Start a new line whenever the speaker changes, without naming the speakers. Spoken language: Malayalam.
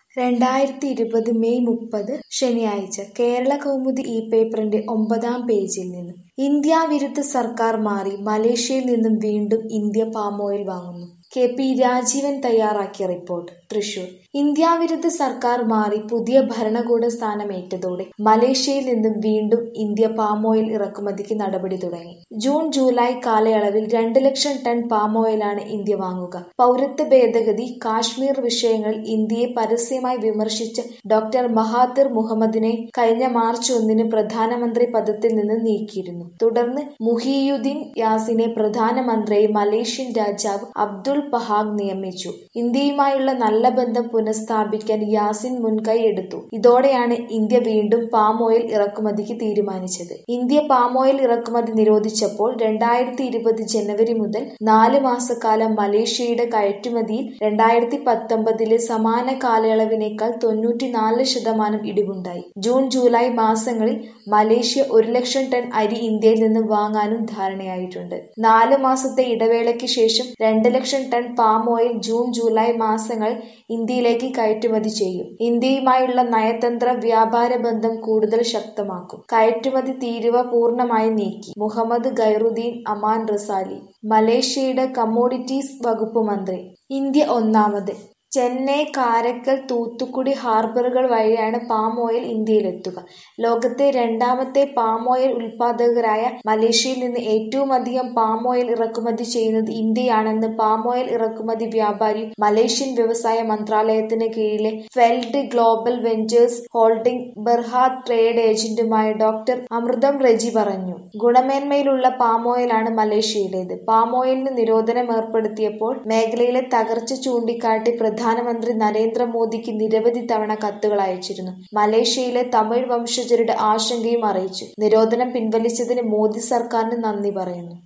രണ്ടായിരത്തി ഇരുപത് മെയ് മുപ്പത് ശനിയാഴ്ച കേരളകൗമുദി ഈ പേപ്പറിന്റെ ഒമ്പതാം പേജിൽ നിന്ന് ഇന്ത്യാ വിരുദ്ധ സർക്കാർ മാറി മലേഷ്യയിൽ നിന്നും വീണ്ടും ഇന്ത്യ പാമോയിൽ വാങ്ങുന്നു കെ പി രാജീവൻ തയ്യാറാക്കിയ റിപ്പോർട്ട് തൃശൂർ ഇന്ത്യാ വിരുദ്ധ സർക്കാർ മാറി പുതിയ ഭരണകൂട സ്ഥാനമേറ്റതോടെ മലേഷ്യയിൽ നിന്നും വീണ്ടും ഇന്ത്യ പാമോയിൽ ഇറക്കുമതിക്ക് നടപടി തുടങ്ങി ജൂൺ ജൂലൈ കാലയളവിൽ രണ്ട് ലക്ഷം ടൺ പാമോയിലാണ് ഇന്ത്യ വാങ്ങുക പൗരത്വ ഭേദഗതി കാശ്മീർ വിഷയങ്ങൾ ഇന്ത്യയെ പരസ്യമായി വിമർശിച്ച ഡോക്ടർ മഹാതിർ മുഹമ്മദിനെ കഴിഞ്ഞ മാർച്ച് ഒന്നിന് പ്രധാനമന്ത്രി പദത്തിൽ നിന്ന് നീക്കിയിരുന്നു തുടർന്ന് മുഹിയുദ്ദീൻ യാസിനെ പ്രധാനമന്ത്രിയായി മലേഷ്യൻ രാജാവ് അബ്ദുൾ പഹാഗ് നിയമിച്ചു ഇന്ത്യയുമായുള്ള നല്ല ബന്ധം പുനഃസ്ഥാപിക്കാൻ യാസിൻ മുൻകൈ എടുത്തു ഇതോടെയാണ് ഇന്ത്യ വീണ്ടും പാം ഓയിൽ ഇറക്കുമതിക്ക് തീരുമാനിച്ചത് ഇന്ത്യ പാം ഓയിൽ ഇറക്കുമതി നിരോധിച്ചപ്പോൾ രണ്ടായിരത്തി ഇരുപത് ജനുവരി മുതൽ നാല് മാസക്കാലം മലേഷ്യയുടെ കയറ്റുമതിയിൽ രണ്ടായിരത്തി പത്തൊമ്പതിലെ സമാന കാലയളവിനേക്കാൾ തൊണ്ണൂറ്റിനാല് ശതമാനം ഇടിവുണ്ടായി ജൂൺ ജൂലൈ മാസങ്ങളിൽ മലേഷ്യ ഒരു ലക്ഷം ടൺ അരി ഇന്ത്യയിൽ നിന്ന് വാങ്ങാനും ധാരണയായിട്ടുണ്ട് നാല് മാസത്തെ ഇടവേളയ്ക്ക് ശേഷം രണ്ട് lakh tonne palm oil June July മാസങ്ങൾ ഇന്ത്യയിലേക്ക് കയറ്റുമതി ചെയ്യും ഇന്ത്യയുമായുള്ള നയതന്ത്ര വ്യാപാര ബന്ധം കൂടുതൽ ശക്തമാക്കും കയറ്റുമതി തീരുവ പൂർണ്ണമായി നീക്കി മുഹമ്മദ് ഗൈറുദ്ദീൻ അമാൻ റസാലി മലേഷ്യയുടെ കമ്മോഡിറ്റീസ് വകുപ്പ് മന്ത്രി ഇന്ത്യ ഒന്നാമത് ചെന്നൈ കാരക്കൽ തൂത്തുക്കുടി ഹാർബറുകൾ വഴിയാണ് പാം ഓയിൽ ഇന്ത്യയിലെത്തുക ലോകത്തെ രണ്ടാമത്തെ പാം ഓയിൽ ഉൽപാദകരായ മലേഷ്യയിൽ നിന്ന് ഏറ്റവും അധികം പാം ഓയിൽ ഇറക്കുമതി ചെയ്യുന്നത് ഇന്ത്യയാണെന്ന് പാം ഓയിൽ ഇറക്കുമതി വ്യാപാരി മലേഷ്യൻ വ്യവസായ മന്ത്രാലയത്തിന് കീഴിലെ Felda Global Ventures Holding Berhad trade ഏജന്റുമായ ഡോക്ടർ അമൃതം റെജി പറഞ്ഞു ഗുണമേന്മയിലുള്ള പാം ഓയിലാണ് മലേഷ്യയിലേത് പാം ഓയിലിന് നിരോധനം ഏർപ്പെടുത്തിയപ്പോൾ മേഖലയിലെ തകർച്ച ചൂണ്ടിക്കാട്ടി പ്രധാനമന്ത്രി നരേന്ദ്രമോദിക്ക് നിരവധി തവണ കത്തുകൾ അയച്ചിരുന്നു മലേഷ്യയിലെ തമിഴ് വംശജരുടെ ആശങ്കയും അറിയിച്ചു നിരോധനം പിൻവലിച്ചതിന് മോദി സർക്കാരിന് നന്ദി പറയുന്നു